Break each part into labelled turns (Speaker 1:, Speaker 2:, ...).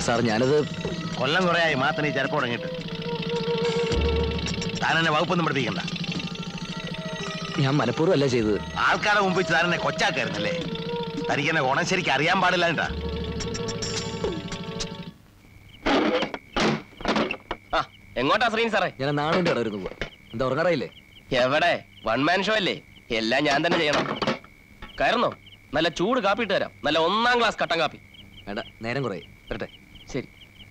Speaker 1: Sir ഞാനത്
Speaker 2: കൊല്ലം കുറയായി മാത്രം ഈ ചെറുപ്പം തുടങ്ങിയിട്ട് താൻ എന്നെ വകുപ്പൊന്നും പഠിപ്പിക്കണ്ട
Speaker 1: ഞാൻ മനഃപൂർവ്വം അല്ല ചെയ്തത്
Speaker 2: ആൾക്കാരെ മുമ്പിൽ താൻ എന്നെ കൊച്ചാക്കായിരുന്നല്ലേ തനിക്ക് എന്നെ ഓണം ശരിക്കും അറിയാൻ പാടില്ല കേട്ടാ
Speaker 3: ആ എങ്ങോട്ടാ ശ്രീനി സാറേ
Speaker 1: ഞാൻ നാടിന്റെ ഇടം ഇരുന്നു പോവാ എന്താ ഉറങ്ങാറായില്ലേ
Speaker 3: എവിടെ വൺ മാൻ ഷോ അല്ലേ എല്ലാം ഞാൻ തന്നെ ചെയ്യണം കയറുന്നോ നല്ല ചൂട് കാപ്പി ഇട്ട് തരാം നല്ല ഒന്നാം ക്ലാസ് കട്ടൻ കാപ്പി
Speaker 1: വേണ്ട നേരം കുറേ വരട്ടെ
Speaker 3: ശരി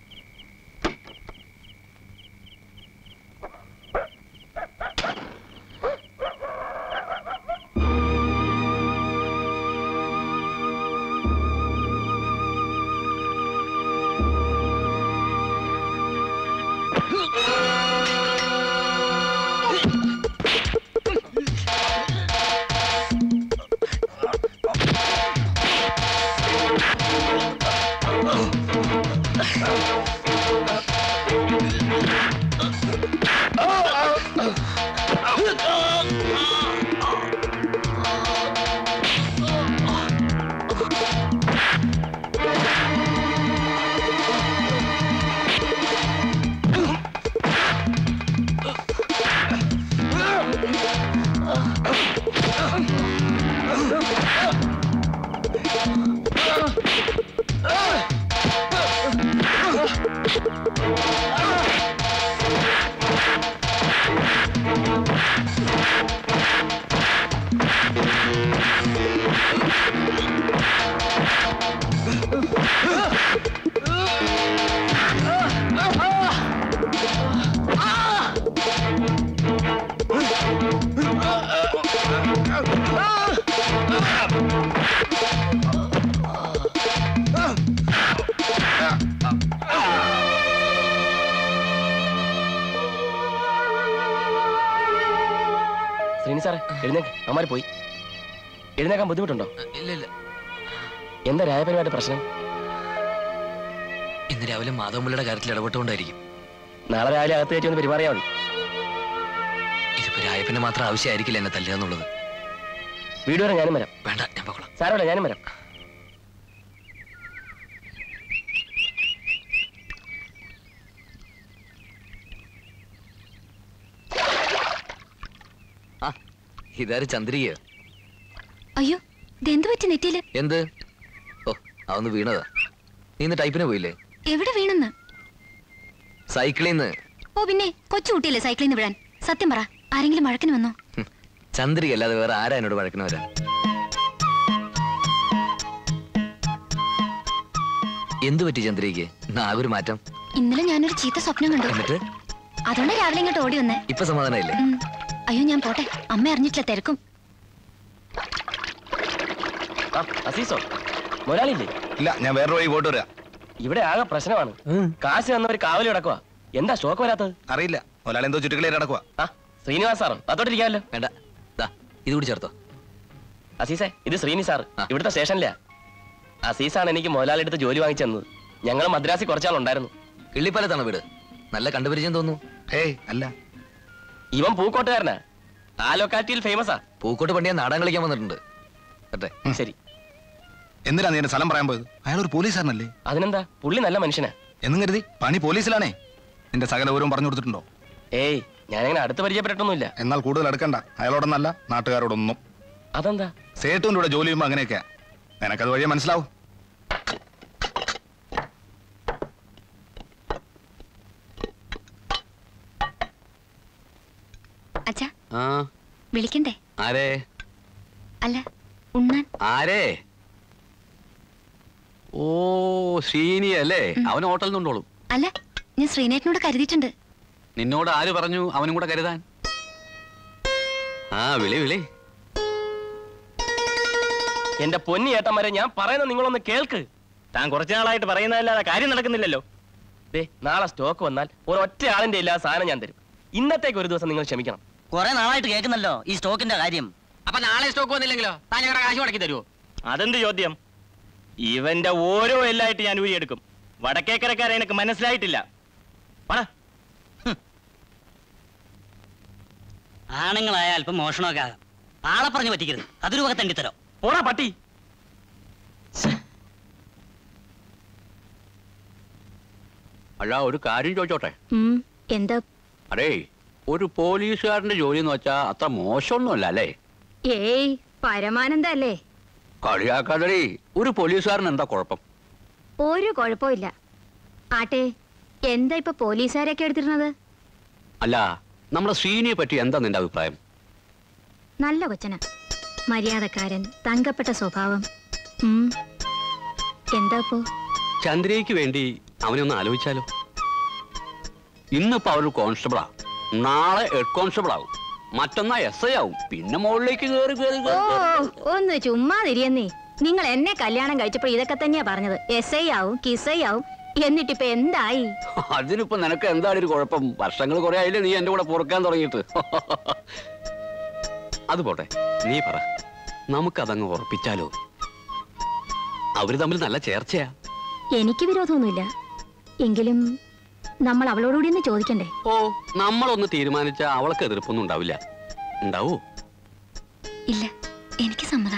Speaker 3: ശ്രീനി സാറേ എഴുന്നേക്ക് അമ്മാര് പോയി എഴുന്നേക്കാൻ ബുദ്ധിമുട്ടുണ്ടോ
Speaker 1: ഇല്ല ഇല്ല
Speaker 3: എന്താ രായപരമായിട്ട് പ്രശ്നം
Speaker 1: ഇന്ന് രാവിലെ മാധവമുള്ളിയുടെ കാര്യത്തിൽ ഇടപെട്ടുകൊണ്ടായിരിക്കും
Speaker 3: നാളെ രാവിലെ അകത്ത് കയറ്റി ഒന്ന് പെരുമാറിയാൽ മതി
Speaker 1: ഇതിപ്പോ രായപ്പന് മാത്രം ആവശ്യമായിരിക്കില്ല എന്നെ തല്ലുക എന്നുള്ളത്
Speaker 3: വീട് വരെ ഞാനും വരാം
Speaker 1: വേണ്ട ഞാൻ പോകണം
Speaker 3: സാരമില്ല ഞാനും വരാം
Speaker 1: ആ ഇതാര് ചന്ദ്രികയോ
Speaker 4: അയ്യോ ഇതെന്തു പറ്റി നെറ്റിയില്
Speaker 1: എന്ത് ഓ അതൊന്ന് വീണതാ നീ ഇന്ന് ടൈപ്പിന് പോയില്ലേ
Speaker 4: എവിടെ വീണെന്ന്
Speaker 1: സൈക്കിളിൽ നിന്ന്
Speaker 4: ഓ പിന്നെ കൊച്ചു കുട്ടിയല്ലേ സൈക്കിളിൽ നിന്ന് വിടാൻ സത്യം പറ ആരെങ്കിലും വഴക്കിന് വന്നോ
Speaker 1: ചന്ദ്രിക അല്ലാതെ വേറെ ആരാ എന്നോട് വഴക്കിന് വരാൻ എന്തു പറ്റി ചന്ദ്രികയ്ക്ക് നാഗൊരു മാറ്റം
Speaker 4: ഇന്നലെ ഞാനൊരു ചീത്ത സ്വപ്നം കണ്ടു
Speaker 1: എന്നിട്ട്
Speaker 4: അതുകൊണ്ട് രാവിലെ ഇങ്ങോട്ട് ഓടി വന്നേ
Speaker 1: ഇപ്പൊ സമാധാനമില്ലേ
Speaker 4: ഉം. അയ്യോ ഞാൻ പോട്ടെ അമ്മ അറിഞ്ഞിട്ടില്ല തിരക്കും
Speaker 3: ആ അസീസോ മുതലാളിയില്ലേ
Speaker 2: ഇല്ല ഞാൻ വേറെ വഴി പോയിട്ട് വരാം
Speaker 3: ഇവിടെ ആകെ പ്രശ്നമാണ് കാശ് തന്നവർ കാവലി കിടക്കുക എന്താ സ്റ്റോക്ക് വരാത്തത്
Speaker 2: അറിയില്ല ഒരാൾ എന്തോ ചുറ്റുകളി നടക്കുക
Speaker 3: ആ ശ്രീനിവാസ് സാറോ അതോട്ടിരിക്കാമല്ലോ
Speaker 1: വേണ്ട ദാ ഇത് കൂടി ചേർത്തോ
Speaker 3: അസീസേ ഇത് ശ്രീനി സാർ
Speaker 1: ആ.
Speaker 3: ഇവിടുത്തെ സ്റ്റേഷനിലാ അസീസാണ് എനിക്ക് മുതലാളി എടുത്ത് ജോലി വാങ്ങിച്ചു തന്നത് ഞങ്ങൾ മദ്രാസിൽ കുറച്ചാളുണ്ടായിരുന്നു
Speaker 1: കിള്ളിപ്പാലത്താണ് വീട് നല്ല കണ്ടുപരിചയം തോന്നുന്നു
Speaker 2: ഏയ് അല്ല
Speaker 3: ഇവൻ പൂക്കോട്ടുകാരനാ ആ ലൊക്കാലിറ്റിയിൽ ഫേമസാ
Speaker 1: പൂക്കോട്ട് പണ്ടിയാൻ നാടകം കളിക്കാൻ വന്നിട്ടുണ്ട് പറ്റേ
Speaker 3: ശരി
Speaker 2: എന്തിനാ നീ എന്റെ സ്ഥലം പറയാൻ പോയത് അയാൾ ഒരു പോലീസുകാരനല്ലേ
Speaker 3: അതിനെന്താ പുള്ളി നല്ല മനുഷ്യനാ
Speaker 2: എന്നും കരുതി പണി പോലീസിലാണേ നിന്റെ സകല വിവരവും പറഞ്ഞു കൊടുത്തിട്ടുണ്ടോ
Speaker 3: ഏയ് ഞാനങ്ങനെ അടുത്ത് പരിചയപ്പെട്ടിട്ടൊന്നുമില്ല
Speaker 2: എന്നാൽ കൂടുതൽ അടുക്കണ്ട അയാളോടൊന്നല്ല നാട്ടുകാരോടൊന്നും
Speaker 3: അതെന്താ
Speaker 2: സേട്ടുവിന്റെ കൂടെ ജോലി ചെയ്യുമ്പോൾ അങ്ങനെയൊക്കെയാ നിനക്കത് വഴിയെ മനസ്സിലാവും
Speaker 4: അച്ഛാ
Speaker 1: ആ
Speaker 4: വിളിക്കണ്ടേ
Speaker 1: ആരേ
Speaker 4: അല്ല ഉണ്ണാൻ
Speaker 1: ആരേ ഓ ശ്രീനി അല്ലേ അവൻ ഹോട്ടലിൽ നിന്നുണ്ടോളും
Speaker 4: അല്ല ഞാൻ ശ്രീനേട്ടനോട് കരുതിയിട്ടുണ്ട്
Speaker 1: നിന്നോട് ആര് പറഞ്ഞു അവനും കൂടെ കരുതാൻ ആ വിളി വിളി
Speaker 3: എന്റെ പൊന്നി ഏട്ടന്മാരെ ഞാൻ പറയുന്ന നിങ്ങളൊന്ന് കേൾക്ക് താൻ കുറച്ചു നാളായിട്ട് പറയുന്നതല്ലാതെ കാര്യം നടക്കുന്നില്ലല്ലോ ദേ നാളെ സ്റ്റോക്ക് വന്നാൽ ഒരൊറ്റ ആളിന്റെ ഇല്ലാത്ത സാധനം ഞാൻ തരും ഇന്നത്തേക്ക് ഒരു ദിവസം നിങ്ങൾ ക്ഷമിക്കണം
Speaker 5: കുറെ നാളായിട്ട് കേൾക്കുന്നല്ലോ ഈ സ്റ്റോക്കിന്റെ കാര്യം
Speaker 6: അപ്പൊ നാളെ സ്റ്റോക്ക് വന്നില്ലെങ്കിലോ താൻ ഞങ്ങളുടെ കാശ് മുടക്കി തരുമോ
Speaker 3: അതെന്ത് ചോദ്യം ഇവന്റെ ഓരോ എല്ലായിട്ട് ഞാൻ ഊരിയെടുക്കും വടക്കേക്കരക്കാരെ എനിക്ക് മനസ്സിലായിട്ടില്ല പറ
Speaker 5: ആണുങ്ങളായ അല്പം മോഷണമൊക്കെ ആകാം ആളെ പറഞ്ഞു പറ്റിക്കരുത് അതൊരു വക തണ്ടിത്തരോ
Speaker 3: പോടാ പട്ടി
Speaker 7: അല്ല ഒരു കാര്യം ചോദിച്ചോട്ടെ
Speaker 4: ഉം, എന്താ
Speaker 7: അടേ ഒരു പോലീസുകാരന്റെ ജോലി എന്ന് വെച്ചാ അത്ര മോശമൊന്നുമല്ല അല്ലേ
Speaker 4: ഏയ് പരമാനന്ദ അല്ലേ
Speaker 7: കളിയാക്കാതെ ഒരു പോലീസുകാരൻ എന്താ കുഴപ്പം
Speaker 4: ഒരു കുഴപ്പമില്ല ആട്ടെ എന്താ ഇപ്പൊ പോലീസുകാരൊക്കെ എടുത്തിരുന്നത്
Speaker 7: അല്ല നമ്മുടെ ശ്രീനിയെ പറ്റി എന്താ നിന്റെ അഭിപ്രായം
Speaker 4: നല്ല കൊച്ചന മര്യാദക്കാരൻ തങ്കപ്പെട്ട സ്വഭാവം ഉം. എന്താ ഇപ്പോ
Speaker 7: ചന്ദ്രയ്ക്ക് വേണ്ടി അവനെ ഒന്ന് ആലോചിച്ചാലോ ഇന്നിപ്പോ അവര് കോൺസ്റ്റബിളാ നാളെ ഹെഡ് കോൺസ്റ്റബിൾ ആവും മറ്റന്നാ എസ് ഐ ആവും പിന്നെ മുകളിലേക്ക് കയറി കയറി
Speaker 4: ഓ ഒന്ന് ചുമ്മാതിരിയെന്നേ നിങ്ങൾ എന്നെ കല്യാണം കഴിച്ചപ്പോൾ ഇതൊക്കെ തന്നെയാ പറഞ്ഞത് എസ് ഐ ആവും കിസ് ഐ ആവും എന്നിട്ടിപ്പൊ എന്തായി
Speaker 7: അതിനിപ്പോ നിനക്ക് എന്താണ് ഒരു കുഴപ്പം വർഷങ്ങൾ കുറെ ആയില്ലേ നീ എന്റെ കൂടെ പൊറുക്കാൻ തുടങ്ങിയിട്ട് അത് പോട്ടെ നീ പറ നമുക്കതങ്ങ് ഉറപ്പിച്ചാലോ അവര് തമ്മിൽ നല്ല ചേർച്ചയാ
Speaker 4: എനിക്ക് വിരോധമൊന്നുമില്ല എങ്കിലും നമ്മൾ അവളോടുകൂടി ഒന്ന് ചോദിക്കണ്ടേ
Speaker 7: ഓ നമ്മളൊന്ന് തീരുമാനിച്ച അവൾക്ക് എതിർപ്പൊന്നും ഉണ്ടാവില്ല ഉണ്ടാവൂ
Speaker 4: ഇല്ല എനിക്ക് സമ്മത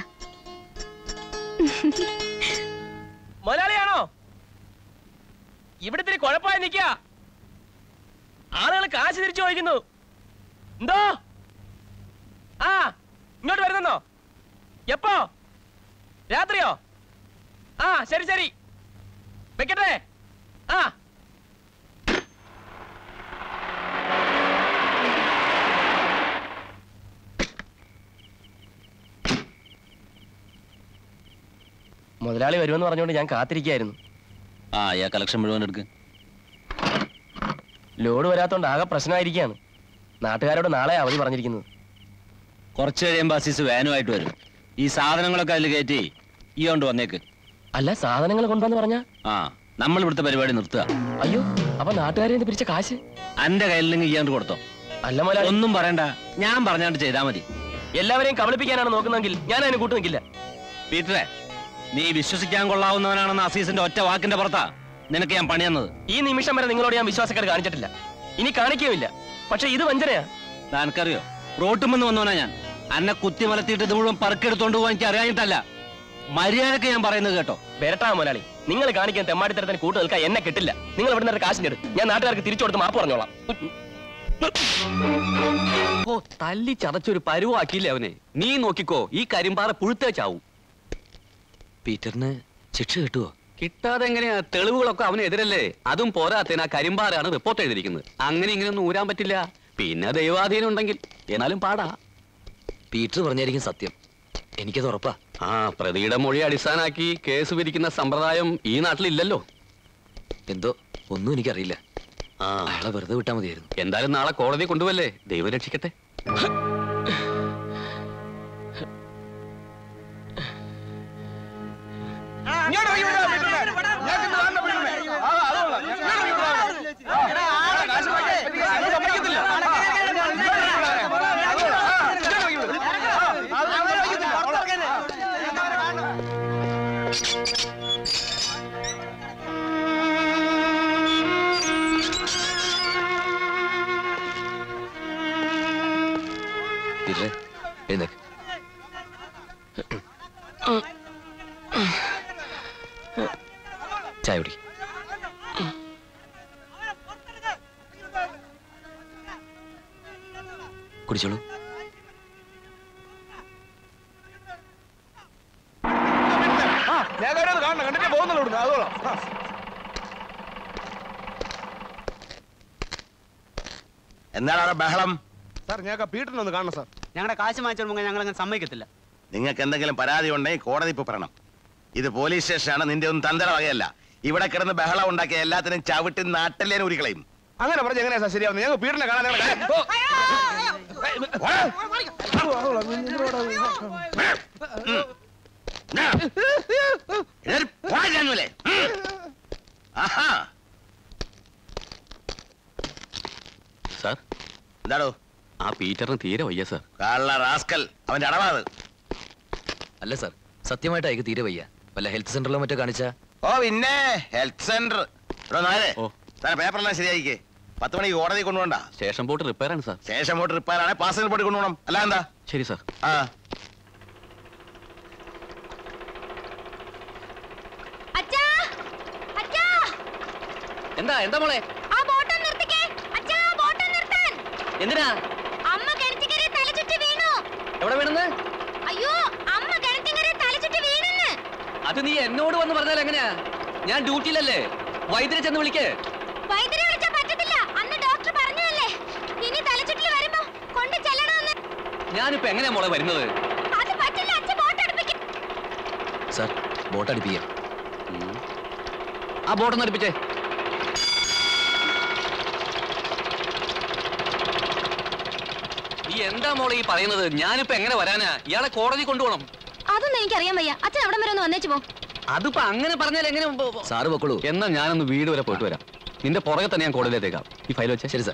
Speaker 3: മുതലാളിയാണോ ഇവിടെ ഇത്തിരി കുഴപ്പമായി നിക്ക ആളുകൾ കാശ് തിരിച്ചു ചോദിക്കുന്നു എന്തോ ആ ഇങ്ങോട്ട് വരുന്നോ എപ്പോ രാത്രിയോ ആ ശരി ശരി വെക്കട്ടെ ആ മുതലാളി വരുമെന്ന് പറഞ്ഞുകൊണ്ട് ഞാൻ കാത്തിരിക്കായിരുന്നു
Speaker 1: ആ ആ കളക്ഷൻ മുഴുവൻ എടുക്ക്
Speaker 3: ലോഡ് വരാത്തോണ്ട് ആകെ പ്രശ്നമായിരിക്കാണ് നാട്ടുകാരോട് നാളെ അവധി പറഞ്ഞിരിക്കുന്നത്
Speaker 1: കുറച്ച് കഴിയുമ്പോൾ അസീസ് വാനുമായിട്ട് വരും ഈ സാധനങ്ങളൊക്കെ അതിൽ കയറ്റി ഈ കൊണ്ട് വന്നേക്ക്
Speaker 3: അല്ല സാധനങ്ങൾ കൊണ്ടുവന്ന് പറഞ്ഞ
Speaker 1: ആ നമ്മൾ ഇവിടുത്തെ പരിപാടി നിർത്തുക
Speaker 3: അയ്യോ അപ്പൊ നാട്ടുകാരെ നിന്ന് പിരിച്ച കാശ്
Speaker 1: അന്റെ കയ്യിലെങ്കിൽ ഇയാണ്ട് കൊടുത്തോ
Speaker 3: അല്ല മുതലാളി
Speaker 1: ഒന്നും പറയണ്ട ഞാൻ പറഞ്ഞാണ്ട് ചെയ്താൽ മതി
Speaker 3: എല്ലാവരെയും കബളിപ്പിക്കാനാണ് നോക്കുന്നതെങ്കിൽ ഞാൻ അതിന് കൂട്ടു നിൽക്കില്ല
Speaker 1: പീറ്ററെ നീ വിശ്വസിക്കാൻ കൊള്ളാവുന്നവനാണെന്ന് അസീസിന്റെ ഒറ്റ വാക്കിന്റെ പുറത്താ നിനക്ക് ഞാൻ പണി തന്നത്
Speaker 3: ഈ നിമിഷം വരെ നിങ്ങളോട് ഞാൻ വിശ്വാസക്കേട് കാണിച്ചിട്ടില്ല ഇനി കാണിക്കുകയുമില്ല പക്ഷെ ഇത് വഞ്ചനയാ
Speaker 1: നിനക്കറിയോ റോട്ടുമെന്ന് വന്നവനാ ഞാൻ അന്നെ കുത്തി മലത്തിയിട്ട് ഇത് മുഴുവൻ പറക്കെടുത്തോണ്ട് പോകാൻ എനിക്ക് അറിയാനിട്ടല്ല മര്യാദക്ക് ഞാൻ പറയുന്നത് കേട്ടോ
Speaker 3: വരട്ടാ മുതലാളി നിങ്ങൾ കാണിക്കാൻ തെമ്മാടിത്തരത്തിന് കൂട്ടു നിൽക്കാൻ എന്നെ കിട്ടില്ല നിങ്ങൾ ഇവിടെ നിന്ന് കാശിന്റെ എടുത്ത് ഞാൻ നാട്ടുകാർക്ക് തിരിച്ചു കൊടുത്ത് മാപ്പ് പറഞ്ഞോളാം
Speaker 7: ഓ തല്ലി ചതച്ചൊരു പരുവാക്കിയില്ലേ അവനെ നീ നോക്കിക്കോ ഈ കരിമ്പാറ പുഴുത്തേ ചാവും
Speaker 1: പീറ്ററിന് ശിക്ഷ കിട്ടുവോ
Speaker 7: കിട്ടാതെ എങ്ങനെയാ തെളിവുകളൊക്കെ അവനെതിരല്ലേ അതും പോരാത്തേന് ആ കരിമ്പാറാണ് റിപ്പോർട്ട് എഴുതിയിരിക്കുന്നത് അങ്ങനെ ഇങ്ങനെയൊന്നും ഊരാൻ പറ്റില്ല പിന്നെ ദൈവാധീനം ഉണ്ടെങ്കിൽ എന്നാലും പാടാ
Speaker 1: പീറ്റർ പറഞ്ഞായിരിക്കും സത്യം എനിക്കത് ഉറപ്പാ
Speaker 7: ആ പ്രതിയുടെ മൊഴി അടിസ്ഥാനാക്കി കേസ് പിരിക്കുന്ന സമ്പ്രദായം ഈ നാട്ടിലില്ലല്ലോ
Speaker 1: എന്തോ ഒന്നും എനിക്കറിയില്ല
Speaker 7: ആ
Speaker 1: അയാളെ വെറുതെ വിട്ടാ മതിയായിരുന്നു
Speaker 7: എന്തായാലും നാളെ കോടതി കൊണ്ടുവല്ലേ ദൈവം രക്ഷിക്കട്ടെ
Speaker 1: പീറ്ററെ എഴുന്നേക്ക് ചായ കുടി കുടിച്ചോളൂ
Speaker 2: എന്താണ് അവിടെ ബഹളം
Speaker 8: സാർ ഞങ്ങൾക്ക് പീറ്ററിനൊന്ന് കാണണം സാർ
Speaker 5: ഞങ്ങളുടെ കാശ് വാങ്ങിച്ചോളുമ്പോൾ ഞങ്ങൾ അങ്ങനെ സമ്മതിക്കത്തില്ല
Speaker 2: നിങ്ങൾക്ക് എന്തെങ്കിലും പരാതി ഉണ്ടെങ്കിൽ കോടതി ഇപ്പൊ പറയണം ഇത് പോലീസ് സ്റ്റേഷനാണ് നിന്റെ ഒന്നും തന്തര വകയല്ല ഇവിടെ കിടന്ന് ബഹളം ഉണ്ടാക്കിയ എല്ലാത്തിനും ചവിട്ടി നാട്ടിലേനെ ഉരുക്കളയും
Speaker 8: അങ്ങനെ പറഞ്ഞ എങ്ങനെയാ സാർ ശരിയാവുന്നത് ഞങ്ങൾ പീറ്ററിനെ കാണാൻ ഞങ്ങളെ- ഓ,
Speaker 2: എഴുന്നേറ്റ് പോടാ ജാനുവലേ. ഉം. ആഹാ
Speaker 7: സാർ
Speaker 2: എന്താടോ
Speaker 7: ആ പീറ്ററിന് തീരെ വയ്യ സാർ
Speaker 2: കള്ള റാസ്കൽ അവന്റെ അടവാത്
Speaker 1: അല്ല സാർ സത്യമായിട്ട് അയക്ക് തീരെ വയ്യ വല്ല ഹെൽത്ത് സെന്ററിലോ മറ്റോ കാണിച്ചാ
Speaker 2: ഓ പിന്നെ ഹെൽത്ത് സെന്റർ ഇവിടെ നാല്
Speaker 7: ഓ.
Speaker 2: സാർ പേപ്പറെല്ലാം ശരിയായിക്കേ പത്ത് മണിക്ക് കോടതി കൊണ്ടുപോണ്ട
Speaker 7: സ്റ്റേഷൻ ബോട്ട് റിപ്പയർ ആണ് സാർ
Speaker 2: ശേഷം പോട്ട് റിപ്പയർ ആണെ പാസഞ്ചർ പോട്ടി കൊണ്ടുപോകണം അല്ല എന്താ
Speaker 7: ശരി സാർ
Speaker 2: ആ
Speaker 4: അച്ഛാ അച്ഛാ
Speaker 7: എന്താ എന്താ മോളെ
Speaker 4: ആ ബോട്ട് നിർത്തിക്കേ അച്ഛാ ആ ബോട്ട് നിർത്താൻ
Speaker 7: എന്തിനാ
Speaker 4: അമ്മ കിണറ്റിക്കരെ തലചുറ്റി വീണു
Speaker 7: എവിടെ വീണെന്ന്
Speaker 4: അയ്യോ അമ്മ കിണറ്റിക്കരെ തലചുറ്റി വീണെന്ന്
Speaker 7: അത് നീ എന്നോട് വന്ന് പറഞ്ഞാൽ എങ്ങനെയാ ഞാൻ ഡ്യൂട്ടിയിലല്ലേ വൈദ്യരെ ചെന്ന് വിളിക്കേ
Speaker 4: വൈദ്യരെ വിളിച്ചാ പറ്റത്തില്ല അന്ന് ഡോക്ടർ പറഞ്ഞതല്ലേ ഇനി തലചുറ്റിൽ വരുമ്പോ കൊണ്ട് ചെല്ലണമെന്ന്
Speaker 7: ഞാനിപ്പോ എങ്ങനെയാ മോളെ വരുന്നത്
Speaker 4: അത് പറ്റില്ല അച്ഛൻ ബോട്ട് അടുപ്പിക്കും
Speaker 7: സാർ ബോട്ട് അടുപ്പിക്കാം ആ ബോട്ടൊന്ന് അടുപ്പിച്ചേ നീ എന്താ മോളെ ഈ പറയുന്നത് ഞാനിപ്പോ എങ്ങനെ വരാനാ ഇയാളെ കോടതി കൊണ്ടുപോകണം
Speaker 4: അതൊന്നും എനിക്കറിയാൻ വയ്യ അച്ഛൻ അവിടെ വരെ ഒന്ന് വന്നേച്ചു പോ
Speaker 7: അതിപ്പോ അങ്ങനെ പറഞ്ഞാൽ എങ്ങനെ സാറ് പൊക്കോളൂ എന്നാ ഞാനൊന്ന് വീട് വരെ പോയിട്ട് വരാം നിന്റെ പുറകെ തന്നെ ഞാൻ കോടതിയിലേത്തേക്കാം ഈ ഫയൽ വെച്ചാ ശരി സാർ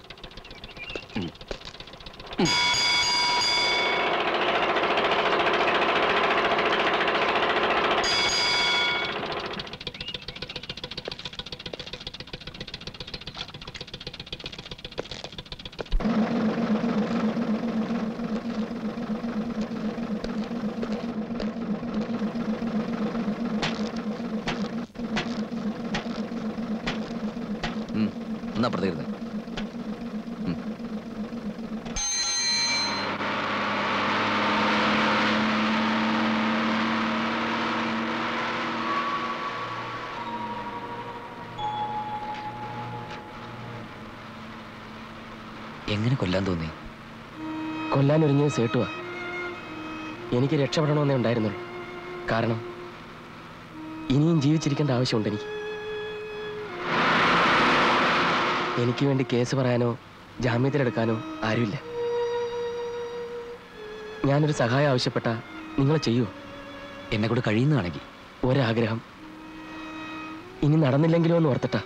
Speaker 7: എന്നാ അപ്പുറത്തേരുന്നേ എങ്ങനെ കൊല്ലാൻ തോന്നി
Speaker 3: കൊല്ലാൻ ഒരുങ്ങിയത് സേട്ടുവാ എനിക്ക് രക്ഷപ്പെടണമെന്നേ ഉണ്ടായിരുന്നുള്ളൂ കാരണം ഇനിയും ജീവിച്ചിരിക്കേണ്ട ആവശ്യമുണ്ട് എനിക്ക് എനിക്ക് വേണ്ടി കേസ് പറയാനോ ജാമ്യത്തിലെടുക്കാനോ ആരുമില്ല ഞാനൊരു സഹായം ആവശ്യപ്പെട്ട നിങ്ങൾ ചെയ്യുമോ
Speaker 7: എന്നെ കൂടെ കഴിയുന്നതാണെങ്കിൽ
Speaker 3: ഒരാഗ്രഹം ഇനി നടന്നില്ലെങ്കിലോ എന്ന് ഓർത്തിട്ടാ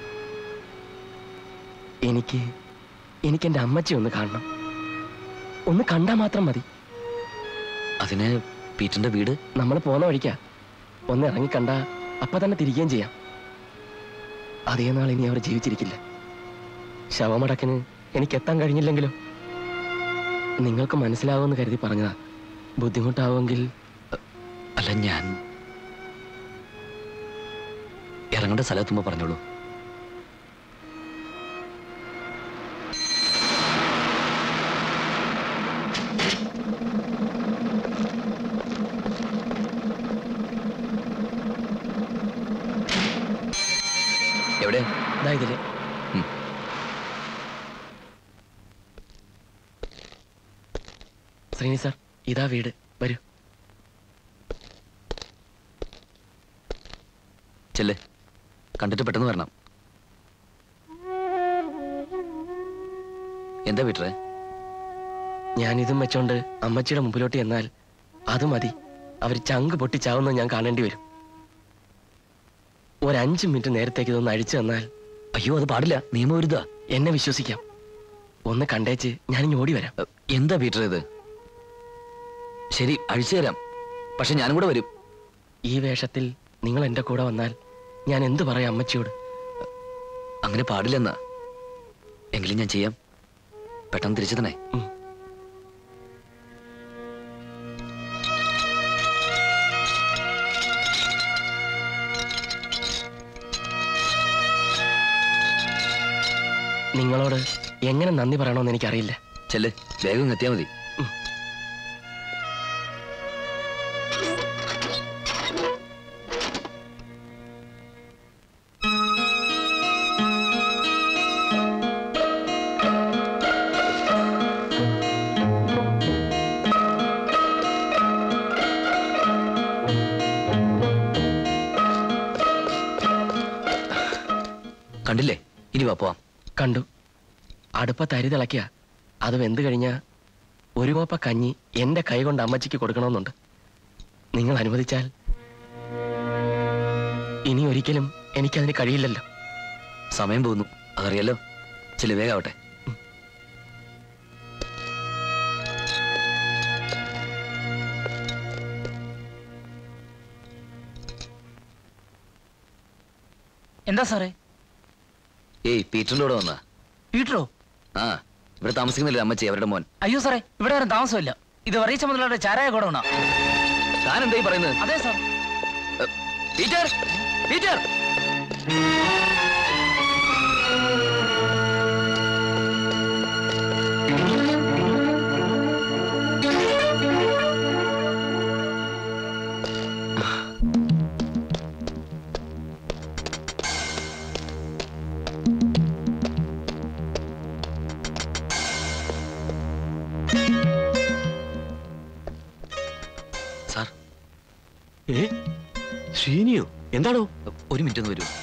Speaker 3: എനിക്ക് എനിക്ക് എൻ്റെ അമ്മച്ചി ഒന്ന് കാണണം ഒന്ന് കണ്ടാ മാത്രം മതി
Speaker 7: അതിന് പീറ്ററിന്റെ വീട്
Speaker 3: നമ്മൾ പോന്ന വഴിക്കാ ഒന്ന് ഇറങ്ങി കണ്ട അപ്പൊ തന്നെ തിരികെയും ചെയ്യാം അതേ നാൾ ഇനി അവർ ജീവിച്ചിരിക്കില്ല ശവമടക്കിന് എനിക്ക് എത്താൻ കഴിഞ്ഞില്ലെങ്കിലോ നിങ്ങൾക്ക് മനസ്സിലാവുമെന്ന് കരുതി പറഞ്ഞതാ ബുദ്ധിമുട്ടാവുമെങ്കിൽ
Speaker 7: അല്ല ഞാൻ ഇറങ്ങേണ്ട സ്ഥലത്തുമ്പോ പറഞ്ഞോളൂ എവിടെ
Speaker 3: ഇതാ ഇതില്
Speaker 7: ഉം.
Speaker 3: ശ്രീനി സാർ ഇതാ വീട് വരൂ
Speaker 7: ചെല്ലേ കണ്ടിട്ട് പെട്ടെന്ന് വരണം എന്താ വീട്ടറെ
Speaker 3: ഞാൻ ഇതും വെച്ചോണ്ട് അമ്മച്ചിയുടെ മുമ്പിലോട്ട് എന്നാൽ അത് മതി അവർ ചങ്ക് പൊട്ടി ചാവുന്നത് ഞാൻ കാണേണ്ടി വരും ഒരഞ്ച് മിനിറ്റ് നേരത്തേക്ക് ഇതൊന്ന് അഴിച്ചു തന്നാൽ
Speaker 7: അയ്യോ അത് പാടില്ല നിയമവിരുദ്ധ
Speaker 3: എന്നെ വിശ്വസിക്കാം ഒന്ന് കണ്ടേച്ച് ഞാനിങ്ങ് ഓടി വരാം
Speaker 7: എന്താ പീറ്റർ ഇത് ശരി അഴിച്ചു തരാം പക്ഷെ ഞാനും കൂടെ വരും
Speaker 3: ഈ വേഷത്തിൽ നിങ്ങൾ എന്റെ കൂടെ വന്നാൽ ഞാൻ എന്ത് പറയാം അമ്മച്ചിയോട്
Speaker 7: അങ്ങനെ പാടില്ലെന്നാ എങ്കിലും ഞാൻ ചെയ്യാം പെട്ടെന്ന് തിരിച്ചു തന്നെ
Speaker 3: ഉം. നിങ്ങളോട് എങ്ങനെ നന്ദി പറയണമെന്ന് എനിക്കറിയില്ല
Speaker 7: ചെല്ല് വേഗം ഇങ്ങ് എത്തിയാ മതി കണ്ടില്ലേ ഇനി വാ പോവാം
Speaker 3: കണ്ടു അടുപ്പത്ത് അരി തിളക്കിയ അത് വെന്ത് കഴിഞ്ഞാ ഒരു കോപ്പ കഞ്ഞി എന്റെ കൈ കൊണ്ട് അമ്മച്ചിക്ക് കൊടുക്കണമെന്നുണ്ട് നിങ്ങൾ അനുവദിച്ചാൽ ഇനി ഒരിക്കലും എനിക്കതിന് കഴിയില്ലല്ലോ
Speaker 7: സമയം പോകുന്നു അതറിയാലോ ചില വേഗാവട്ടെ
Speaker 5: എന്താ സാറേ
Speaker 7: ഏയ് പീറ്ററിന്റെ കൂടെ വന്നാ
Speaker 5: പീറ്ററോ
Speaker 7: ആ ഇവിടെ താമസിക്കുന്നില്ല അമ്മച്ചി അവരുടെ മോൻ
Speaker 5: അയ്യോ സാറേ ഇവിടെ ആരും താമസമില്ല ഇത് വറീച്ച മുതലുള്ള ചാരായ ഗോഡൌണാ
Speaker 7: താൻ എന്തായി പറയുന്നത്
Speaker 5: അതെ സാർ
Speaker 7: പീറ്റർ പീറ്റർ ശ്രീനിയോ എന്താണോ
Speaker 9: ഒരു മിനിറ്റ് ഒന്ന് വരൂ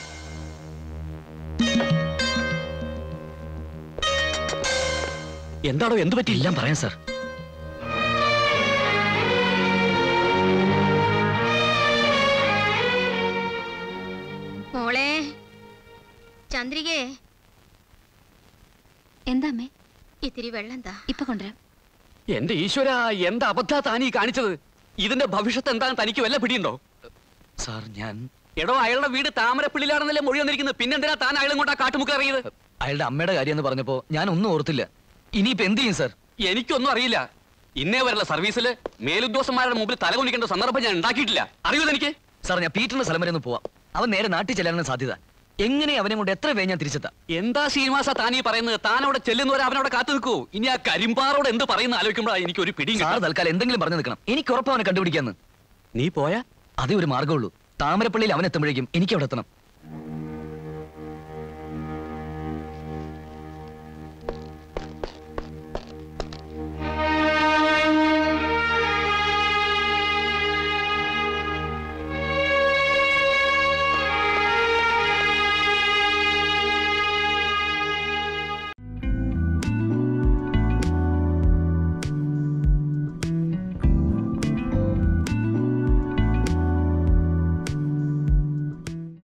Speaker 7: എന്താണോ എന്ത് പറ്റി
Speaker 9: എല്ലാം പറയാം സാർ
Speaker 4: മോളെ ചന്ദ്രികേ
Speaker 10: എന്താ അമ്മേ
Speaker 4: ഇത്തിരി വെള്ളം താ
Speaker 10: ഇപ്പൊ കൊണ്ടുവരാം
Speaker 7: എന്റെ ഈശ്വര എന്താ അബദ്ധ താനീ കാണിച്ചത് ഇതിന്റെ ഭവിഷ്യത്ത് എന്താണെന്ന് തനിക്ക് വല്ല പിടിയുണ്ടോ
Speaker 9: സാർ ഞാൻ
Speaker 7: എടോ അയാളുടെ വീട് താമരപ്പിള്ളിലാണെന്നല്ലേ മൊഴി വന്നിരിക്കുന്നത് പിന്നെന്തിനാ താൻ അയാളും കൊണ്ടാ കാട്ടുമുക്ക് ഇറങ്ങിയത്
Speaker 9: അയാളുടെ അമ്മയുടെ കാര്യം എന്ന് പറഞ്ഞപ്പോ ഞാൻ ഒന്നും ഓർത്തില്ല ഇനിയിപ്പോ എന്ത് ചെയ്യും സാർ
Speaker 7: എനിക്കൊന്നും അറിയില്ല ഇന്നേ വരെയുള്ള സർവീസിൽ മേലുദ്യോഗസ്ഥന്മാരുടെ മുമ്പിൽ തലകുനിക്കേണ്ട സന്ദർഭം ഞാൻ ഉണ്ടാക്കിയിട്ടില്ല അറിയോ എനിക്ക്
Speaker 9: സാർ ഞാൻ പീറ്ററിന്റെ സ്ഥലം വരെ ഒന്ന് പോവാം അവൻ നേരെ നാട്ടിൽ ചെല്ലാനാണ് സാധ്യത എങ്ങനെ അവനെ കൊണ്ട് എത്ര വേഗം ഞാൻ തിരിച്ചെത്താം
Speaker 7: എന്താ ശ്രീനിവാസ താനീ പറയുന്നത് താൻ അവിടെ ചെല്ലുന്നവരെ അവനവിടെ കാത്തു നിൽക്കൂ ഇനി ആ കരിമ്പാറോട് എന്ത് പറയുന്ന ആലോചിക്കുമ്പോഴാണ് എനിക്ക് ഒരു പിടിയും
Speaker 9: സാർ
Speaker 7: കിട്ടാത്തത്.
Speaker 9: തൽക്കാലം എന്തെങ്കിലും പറഞ്ഞു നിൽക്കണം എനിക്ക് ഉറപ്പ് അവനെ കണ്ടുപിടിക്കാന്ന്
Speaker 7: നീ പോയാ
Speaker 9: അതേ ഒരു മാർഗ്ഗമുള്ളൂ താമരപ്പള്ളിയിൽ അവൻ എത്തുമ്പോഴേക്കും എനിക്ക് അവിടെ എത്തണം